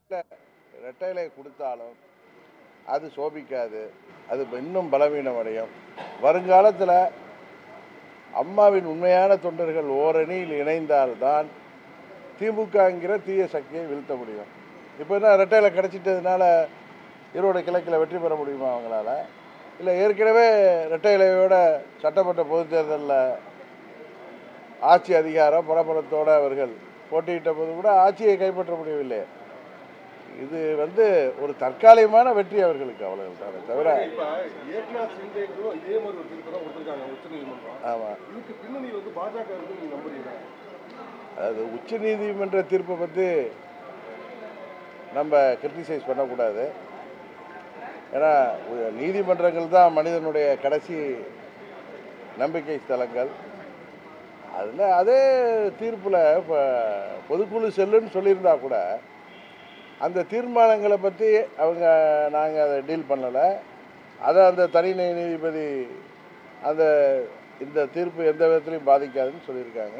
ரெட்டைலை கொடுத்தாலும் அது சோபிக்காது அது இன்னும் பலவீனம் அடையும் வருங்காலத்தில் அம்மாவின் உண்மையான தொண்டர்கள் ஓரணியில் இணைந்தால்தான் திமுகங்கிற தீய சக்தியை வீழ்த்த முடியும் இப்போ என்ன ரெட்டையில் கிடச்சிட்டதுனால ஈரோடு கிழக்கில் வெற்றி பெற முடியுமா அவங்களால இல்லை ஏற்கனவே ரெட்டையிலையோட சட்டமன்ற பொதுத் தேர்தலில் ஆட்சி அதிகாரம் பரபரத்தோடு அவர்கள் போட்டியிட்ட போது கூட ஆட்சியை கைப்பற்ற முடியவில்லை இது வந்து ஒரு தற்காலிகமான வெற்றி அவர்களுக்கு அவ்வளவு தானே தவிர இப்ப ஏக்நாத் சிண்டேக்கும் இதே மாதிரி ஒரு தீர்ப்பு தான் கொடுத்துருக்காங்க உச்சநீதிமன்றம் ஆமாம் இதுக்கு பின்னணி வந்து பாஜக இருக்கு நீங்க நம்புறீங்க அதாவது உச்சநீதிமன்ற தீர்ப்பை பற்றி நம்ம கிரிட்டிசைஸ் பண்ணக்கூடாது ஏன்னா உ- நீதிமன்றங்கள் தான் மனிதனுடைய கடைசி நம்பிக்கை ஸ்தலங்கள் அதில் அதே தீர்ப்பில் இப்போ பொதுக்குழு செல்லுன்னு சொல்லியிருந்தா கூட அந்த தீர்மானங்களை பற்றி அவங்க நாங்கள் அதை டீல் பண்ணலை அதை அந்த தனி நீதிபதி அந்த இந்த தீர்ப்பு எந்த விதத்துலையும் பாதிக்காதுன்னு சொல்லியிருக்காங்க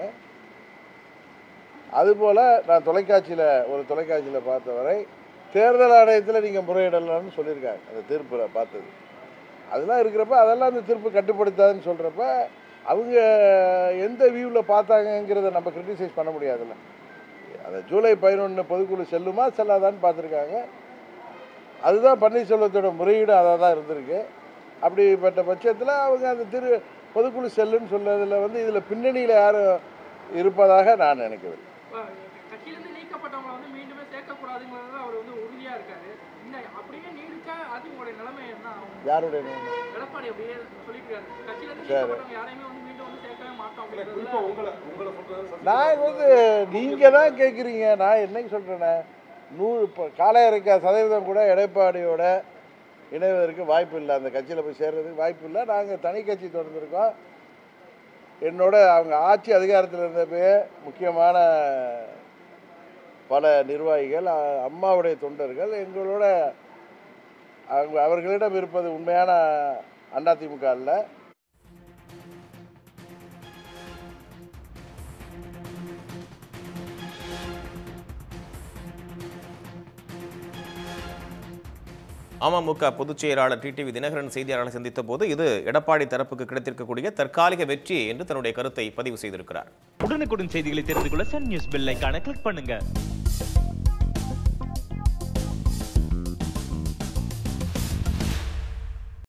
அதுபோல் நான் தொலைக்காட்சியில் ஒரு தொலைக்காட்சியில் பார்த்தவரை தேர்தல் ஆணையத்தில் நீங்கள் முறையிடலாம்னு சொல்லியிருக்காங்க அந்த தீர்ப்பில் பார்த்தது அதெல்லாம் இருக்கிறப்ப அதெல்லாம் அந்த தீர்ப்பு கட்டுப்படுத்தாதுன்னு சொல்கிறப்ப அவங்க எந்த வியூவில் பார்த்தாங்கங்கிறத நம்ம கிரிட்டிசைஸ் பண்ண முடியாதுல்ல அந்த ஜூலை பதினொன்று பொதுக்குழு செல்லுமா செல்லாதான்னு பார்த்துருக்காங்க அதுதான் பன்னீர்செல்வத்தோட முறையீடு அதாக தான் இருந்திருக்கு அப்படிப்பட்ட பட்சத்தில் அவங்க அந்த திரு பொதுக்குழு செல்லுன்னு சொன்னதில் வந்து இதில் பின்னணியில் யாரும் இருப்பதாக நான் நினைக்கவில்லை இப்ப கட்சியிலிருந்து நீக்கப்பட்டவங்களை வந்து மீண்டுமே சேர்க்கக்கூடாதுங்கிறதுல அவர் வந்து உறுதியா இருக்காரு இந்த அப்படியே நீடிச்சா அது உங்களுடைய நிலைமை என்ன ஆகும் யாருடைய நிலைமை? எடப்பாடி அப்படியே சொல்லிட்டு இருக்காரு கட்சியிலிருந்து சரி. நீக்கப்பட்டவங்க யாரையுமே வந்து மீண்டும் வந்து சேர்க்கவே மாட்டோம் இல்ல, அப்படிங்கிறதுல குறிப்பா உங்களை உங்களை சொல்றது சசிகலா. நான் வந்து நீங்கள் தான் கேட்குறீங்க நான் என்னைக்கு சொல்கிறேனே நூறு இப்போ காலையரைக்கா சதவீதம் கூட எடப்பாடியோட இணைவதற்கு வாய்ப்பு இல்லை அந்த கட்சியில் போய் சேர்றதுக்கு வாய்ப்பு இல்லை நாங்கள் தனி கட்சி தொடர்ந்துருக்கோம் என்னோட அவங்க ஆட்சி அதிகாரத்தில் இருந்தப்பயே முக்கியமான பல நிர்வாகிகள் அ- அம்மாவுடைய தொண்டர்கள் எங்களோட அவங்க அவர்களிடம் இருப்பது உண்மையான அதிமுக அல்ல அமமுக பொதுச் செயலாளர் டிடிவி தினகரன் செய்தியாளர்களை சந்தித்த போது இது எடப்பாடி தரப்புக்கு கிடைத்திருக்கக்கூடிய தற்காலிக வெற்றி என்று தன்னுடைய கருத்தை பதிவு செய்திருக்கிறார் உடனுக்குடன் செய்திகளை தெரிந்து கொள்ள சன் நியூஸ் பெல் ஐகானை கிளிக் பண்ணுங்க